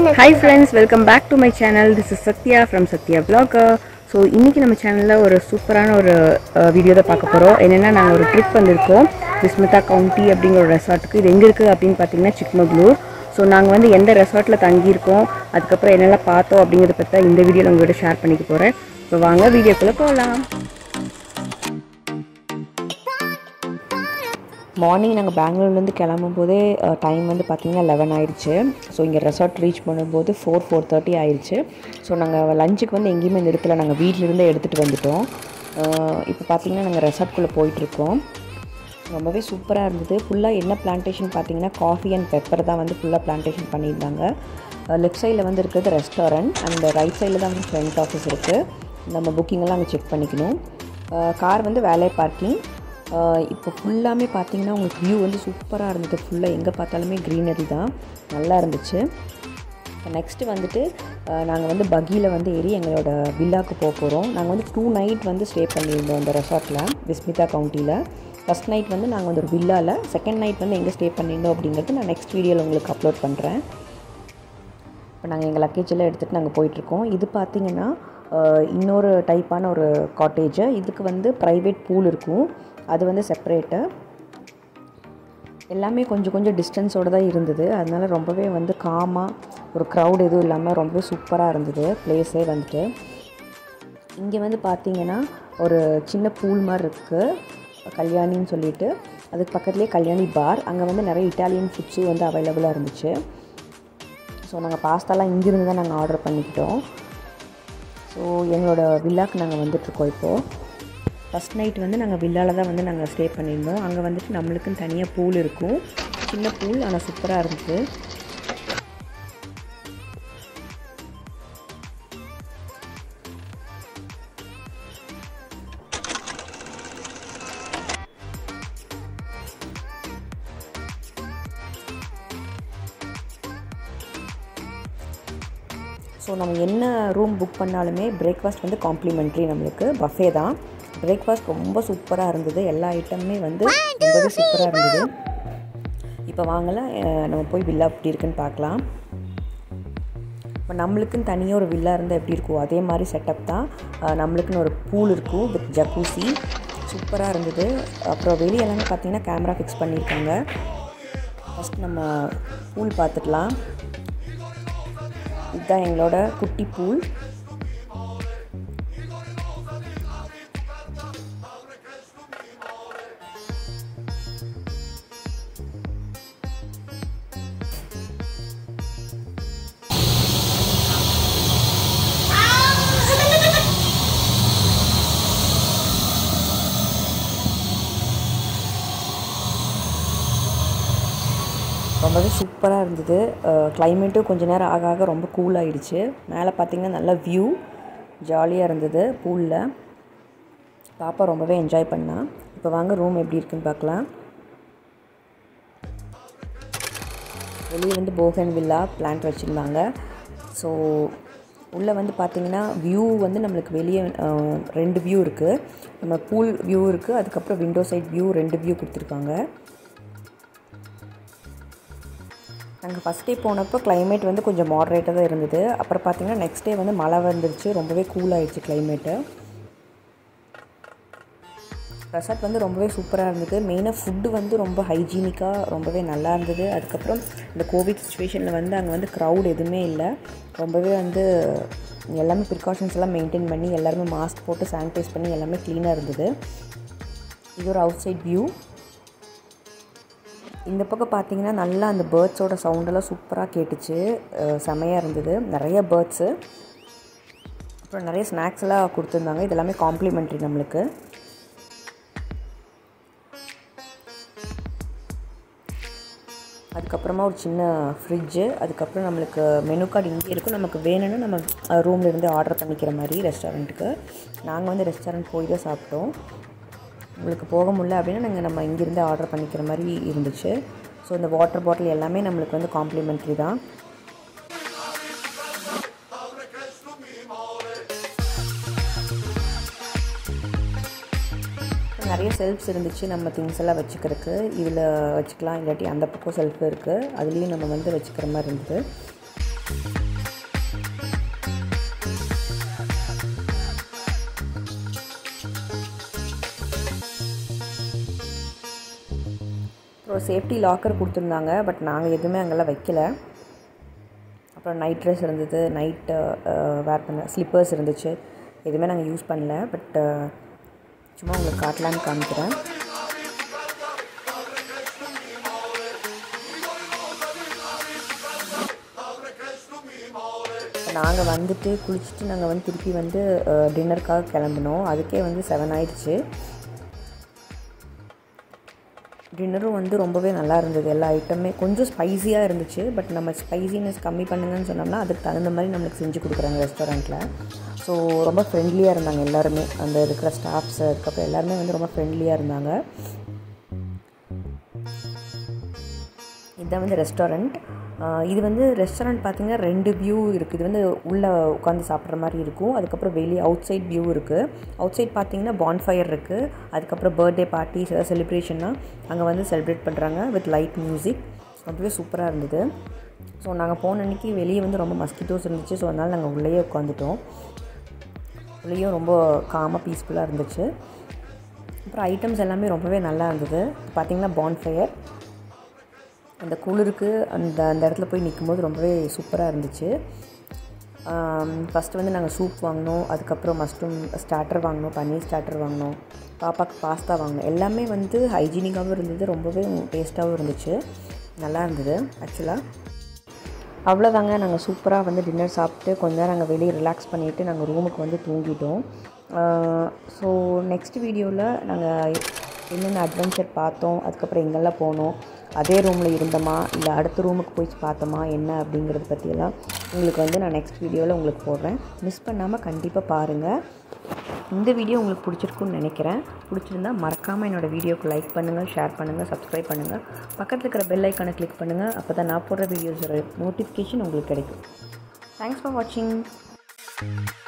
hi friends welcome back to my channel this is Sathya from Sathya vlogger so இன்றைக்கி நம்ம சேனலில் ஒரு சூப்பரான ஒரு வீடியோ தான் பார்க்க போகிறோம் என்னென்னா நாங்கள் ஒரு ட்ரிப் வந்திருக்கோம் விஸ்மிதா கவுண்டி அப்படிங்கிற ஒரு ரெசார்ட்டுக்கு இது எங்கே இருக்குது அப்படின்னு பார்த்தீங்கன்னா சிக்மகளூர் ஸோ நாங்கள் வந்து எந்த ரெசார்ட்டில் தங்கியிருக்கோம் அதுக்கப்புறம் என்னெல்லாம் பார்த்தோம் அப்படிங்கிறத பற்றி தான் இந்த வீடியோவில் உங்கள்கிட்ட ஷேர் பண்ணிக்க போகிறேன் இப்போ வாங்க வீடியோக்குள்ளே போகலாம் மார்னிங் நாங்கள் பெங்களூர்லேருந்து கிளம்பும் போதே டைம் வந்து பார்த்திங்கன்னா லெவன் ஆயிடுச்சு ஸோ இங்கே ரெசார்ட் ரீச் பண்ணும்போது ஃபோர் ஃபோர் தேர்ட்டி ஆயிடுச்சு ஸோ நாங்கள் லஞ்சுக்கு வந்து எங்கேயுமே நிறுத்தலை நாங்கள் வீட்டிலேருந்தே எடுத்துகிட்டு வந்துட்டோம் இப்போ பார்த்திங்கன்னா நாங்கள் ரெசார்ட்குள்ளே போயிட்டுருக்கோம் ரொம்பவே சூப்பராக இருந்தது ஃபுல்லாக என்ன பிளான்டேஷன் பார்த்தீங்கன்னா காஃபி அண்ட் பெப்பர் தான் வந்து ஃபுல்லாக பிளான்டேஷன் பண்ணியிருந்தாங்க லெஃப்ட் சைடில் வந்து இருக்கிறது ரெஸ்டாரண்ட் அண்ட் ரைட் சைடில் தான் வந்து ஃப்ரண்ட் ஆஃபீஸ் இருக்குது நம்ம புக்கிங்கெல்லாம் அங்கே செக் பண்ணிக்கணும் கார் வந்து வேலை பார்க்கிங் இப்போ ஃபுல்லாமே பார்த்தீங்கன்னா உங்களுக்கு வியூ வந்து சூப்பராக இருந்தது ஃபுல்லாக எங்கே பார்த்தாலுமே க்ரீனரி தான் நல்லா இருந்துச்சு இப்போ நெக்ஸ்ட்டு வந்துட்டு நாங்கள் வந்து பகியில் வந்து ஏறி எங்களோட வில்லாக்கு போக போகிறோம் நாங்கள் வந்து டூ நைட் வந்து ஸ்டே பண்ணியிருந்தோம் அந்த ரெசார்ட்டில் விஸ்மிதா கவுண்டியில் ஃபஸ்ட் நைட் வந்து நாங்கள் வந்து ஒரு வில்லாவில் செகண்ட் நைட் வந்து எங்கே ஸ்டே பண்ணியிருந்தோம் அப்படிங்கிறது நான் நெக்ஸ்ட் வீடியோவில் உங்களுக்கு அப்லோட் பண்ணுறேன் இப்போ நாங்கள் எங்கள் லக்கேஜ் எல்லாம் எடுத்துகிட்டு நாங்கள் போயிட்டுருக்கோம் இது பார்த்திங்கன்னா இன்னொரு டைப்பான ஒரு காட்டேஜு இதுக்கு வந்து ப்ரைவேட் பூல் இருக்கும் அது வந்து செப்பரேட்டு எல்லாமே கொஞ்சம் கொஞ்சம் டிஸ்டன்ஸோடு தான் இருந்தது அதனால ரொம்பவே வந்து காமாக ஒரு க்ரௌட் எதுவும் இல்லாமல் ரொம்பவே சூப்பராக இருந்தது ப்ளேஸே வந்துட்டு இங்கே வந்து பார்த்திங்கன்னா ஒரு சின்ன பூல் மாதிரி இருக்குது கல்யாணின்னு சொல்லிட்டு அதுக்கு பக்கத்துலேயே கல்யாணி பார் அங்கே வந்து நிறைய இட்டாலியன் ஃபுட்ஸும் வந்து அவைலபிளாக இருந்துச்சு ஸோ நாங்கள் பாஸ்தாலாம் இங்கேருந்து தான் நாங்கள் ஆர்டர் பண்ணிக்கிட்டோம் ஸோ எங்களோட வில்லாக்கு நாங்கள் வந்துட்ருக்கோம் இப்போது ஃபஸ்ட் நைட் வந்து நாங்கள் வில்லாவில் தான் வந்து நாங்கள் ஸ்டே பண்ணியிருந்தோம் அங்கே வந்துட்டு நம்மளுக்குன்னு தனியாக பூல் இருக்கும் சின்ன பூல் ஆனால் சூப்பராக இருந்துச்சு ஸோ நம்ம என்ன ரூம் புக் பண்ணாலுமே பிரேக்ஃபாஸ்ட் வந்து காம்ப்ளிமெண்ட்ரி நம்மளுக்கு பஃபே தான் பிரேக்ஃபாஸ்ட் ரொம்ப சூப்பராக இருந்தது எல்லா ஐட்டமுமே வந்து ரொம்பவே சூப்பராக இருந்தது இப்போ வாங்கலாம் நம்ம போய் வில்லா எப்படி இருக்குன்னு பார்க்கலாம் இப்போ நம்மளுக்குன்னு தனியாக ஒரு வில்லா இருந்தால் எப்படி இருக்கும் அதே மாதிரி செட்டப் தான் நம்மளுக்குன்னு ஒரு பூல் இருக்கும் வித் ஜக்கூசி சூப்பராக இருந்தது அப்புறம் வெளியே எல்லாமே பார்த்தீங்கன்னா கேமரா ஃபிக்ஸ் பண்ணியிருக்காங்க ஃபஸ்ட் நம்ம பூல் பார்த்துக்கலாம் இதுதான் எங்களோட குட்டி பூல் ரொம்பவே சூப்பராக இருந்தது கிளைமேட்டும் கொஞ்சம் நேரம் ஆக ஆக ரொம்ப கூல் ஆகிடுச்சு மேலே பார்த்திங்கன்னா நல்ல வியூ ஜாலியாக இருந்தது பூலில் பாப்பா ரொம்பவே என்ஜாய் பண்ணா இப்போ வாங்க ரூம் எப்படி இருக்குன்னு பார்க்கலாம் வெளியே வந்து போகன் வில்லா பிளான்ட் வச்சுருந்தாங்க ஸோ உள்ளே வந்து பார்த்திங்கன்னா வியூ வந்து நம்மளுக்கு வெளியே ரெண்டு வியூ இருக்குது நம்ம பூல் வியூ இருக்குது அதுக்கப்புறம் விண்டோ சைட் வியூ ரெண்டு வியூ கொடுத்துருக்காங்க நாங்கள் ஃபஸ்ட் டே போனப்போ கிளைமேட் வந்து கொஞ்சம் மாட்ரேட்டாக தான் இருந்தது அப்புறம் பார்த்திங்கன்னா நெக்ஸ்ட் டே வந்து மழை வந்துருச்சு ரொம்பவே கூல் ஆகிடுச்சு கிளைமேட்டு ரெசார்ட் வந்து ரொம்பவே சூப்பராக இருந்தது மெயினாக ஃபுட்டு வந்து ரொம்ப ஹைஜீனிக்காக ரொம்பவே நல்லா இருந்தது அதுக்கப்புறம் இந்த கோவிட் சுச்சுவேஷனில் வந்து அங்கே வந்து க்ரௌட் எதுவுமே இல்லை ரொம்பவே வந்து எல்லாமே ப்ரிகாஷன்ஸ் எல்லாம் மெயின்டைன் பண்ணி எல்லாருமே மாஸ்க் போட்டு சானிடைஸ் பண்ணி எல்லாமே க்ளீனாக இருந்தது இது ஒரு அவுட் சைட் வியூ இந்த பக்கம் பார்த்தீங்கன்னா நல்லா அந்த பேர்ட்ஸோட சவுண்டெல்லாம் சூப்பராக கேட்டுச்சு செமையாக இருந்தது நிறைய பேர்ட்ஸு அப்புறம் நிறைய ஸ்நாக்ஸ் எல்லாம் கொடுத்துருந்தாங்க இதெல்லாமே காம்ப்ளிமெண்ட்ரி நம்மளுக்கு அதுக்கப்புறமா ஒரு சின்ன ஃப்ரிட்ஜு அதுக்கப்புறம் நம்மளுக்கு மெனு கார்டு இங்கே இருக்கும் நமக்கு வேணும்னா நம்ம ரூமில் இருந்து ஆர்டர் பண்ணிக்கிற மாதிரி ரெஸ்டாரண்ட்டுக்கு நாங்கள் வந்து ரெஸ்டாரண்ட் போய் தான் சாப்பிட்டோம் உங்களுக்கு போக முடியல அப்படின்னா நாங்கள் நம்ம இங்கேருந்து ஆர்டர் பண்ணிக்கிற மாதிரி இருந்துச்சு ஸோ இந்த வாட்டர் பாட்டில் எல்லாமே நம்மளுக்கு வந்து காம்ப்ளிமெண்ட்ரி தான் நிறைய செல்ஃப்ஸ் இருந்துச்சு நம்ம திங்ஸ் எல்லாம் வச்சுக்கிறதுக்கு இதில் வச்சுக்கலாம் இல்லாட்டி அந்த பக்கம் செல்ஃப் இருக்குது அதுலேயும் நம்ம வந்து வச்சுக்கிற மாதிரி இருந்தது அப்புறம் சேஃப்டி லாக்கர் கொடுத்துருந்தாங்க பட் நாங்கள் எதுவுமே அங்கெல்லாம் வைக்கல அப்புறம் நைட் ட்ரெஸ் இருந்தது நைட்டு வேர் பண்ண ஸ்லிப்பர்ஸ் இருந்துச்சு எதுவுமே நாங்கள் யூஸ் பண்ணல பட் சும்மா உங்களுக்கு காட்டலான்னு காமிக்கிறேன் நாங்கள் வந்துட்டு குளிச்சுட்டு நாங்கள் வந்து திருப்பி வந்து டின்னருக்காக கிளம்பினோம் அதுக்கே வந்து செவன் ஆயிடுச்சு டின்னரும் வந்து ரொம்பவே நல்லா இருந்தது எல்லா ஐட்டமே கொஞ்சம் ஸ்பைஸியாக இருந்துச்சு பட் நம்ம ஸ்பைசினஸ் கம்மி பண்ணுங்கன்னு சொன்னோம்னா அதுக்கு தகுந்த மாதிரி நம்மளுக்கு செஞ்சு கொடுக்குறாங்க ரெஸ்டாரண்ட்டில் ஸோ ரொம்ப ஃப்ரெண்ட்லியாக இருந்தாங்க எல்லாருமே அந்த இருக்கிற ஸ்டாஃப்ஸ் அதுக்கப்புறம் எல்லாருமே வந்து ரொம்ப ஃப்ரெண்ட்லியாக இருந்தாங்க இதுதான் வந்து ரெஸ்டாரண்ட் இது வந்து ரெஸ்டாரண்ட் பார்த்திங்கன்னா ரெண்டு வியூ இருக்குது இது வந்து உள்ளே உட்காந்து சாப்பிட்ற மாதிரி இருக்கும் அதுக்கப்புறம் வெளியே அவுட் சைட் வியூ இருக்குது அவுட் சைட் பார்த்திங்கன்னா பான்ஃபயர் இருக்குது அதுக்கப்புறம் பர்த்டே பார்ட்டிஸ் ஏதாவது செலிப்ரேஷன்னா அங்கே வந்து செலிப்ரேட் பண்ணுறாங்க வித் லைட் மியூசிக் ரொம்பவே சூப்பராக இருந்தது ஸோ நாங்கள் போன அன்றைக்கி வெளியே வந்து ரொம்ப மஸ்கிட்டோஸ் இருந்துச்சு ஸோ அதனால் நாங்கள் உள்ளேயே உட்காந்துட்டோம் உள்ளேயும் ரொம்ப காமாக பீஸ்ஃபுல்லாக இருந்துச்சு அப்புறம் ஐட்டம்ஸ் எல்லாமே ரொம்பவே நல்லா இருந்தது பார்த்திங்கன்னா பான்ஃபயர் அந்த குளிருக்கு அந்த அந்த இடத்துல போய் நிற்கும்போது ரொம்பவே சூப்பராக இருந்துச்சு ஃபஸ்ட்டு வந்து நாங்கள் சூப் வாங்கினோம் அதுக்கப்புறம் மஷ்ரூம் ஸ்டார்டர் வாங்கினோம் பன்னீர் ஸ்டார்டர் வாங்கினோம் பாப்பாவுக்கு பாஸ்தா வாங்கினோம் எல்லாமே வந்து ஹைஜீனிக்காகவும் இருந்தது ரொம்பவே டேஸ்ட்டாகவும் இருந்துச்சு நல்லா இருந்தது ஆக்சுவலாக அவ்வளோதாங்க நாங்கள் சூப்பராக வந்து டின்னர் சாப்பிட்டு கொஞ்ச நேரம் நாங்கள் வெளியே ரிலாக்ஸ் பண்ணிவிட்டு நாங்கள் ரூமுக்கு வந்து தூங்கிட்டோம் ஸோ நெக்ஸ்ட் வீடியோவில் நாங்கள் என்னென்ன அட்வென்ச்சர் பார்த்தோம் அதுக்கப்புறம் எங்கெல்லாம் போனோம் அதே ரூமில் இருந்தோமா இல்லை அடுத்த ரூமுக்கு போய் பார்த்தோமா என்ன அப்படிங்கிறத பற்றியெல்லாம் உங்களுக்கு வந்து நான் நெக்ஸ்ட் வீடியோவில் உங்களுக்கு போடுறேன் மிஸ் பண்ணாமல் கண்டிப்பாக பாருங்கள் இந்த வீடியோ உங்களுக்கு பிடிச்சிருக்குன்னு நினைக்கிறேன் பிடிச்சிருந்தா மறக்காமல் என்னோடய வீடியோக்கு லைக் பண்ணுங்கள் ஷேர் பண்ணுங்கள் சப்ஸ்கிரைப் பண்ணுங்கள் பக்கத்தில் இருக்கிற பெல் ஐக்கானை கிளிக் பண்ணுங்கள் அப்போ தான் நான் போடுற வீடியோஸோட நோட்டிஃபிகேஷன் உங்களுக்கு கிடைக்கும் தேங்க்ஸ் ஃபார் வாட்சிங்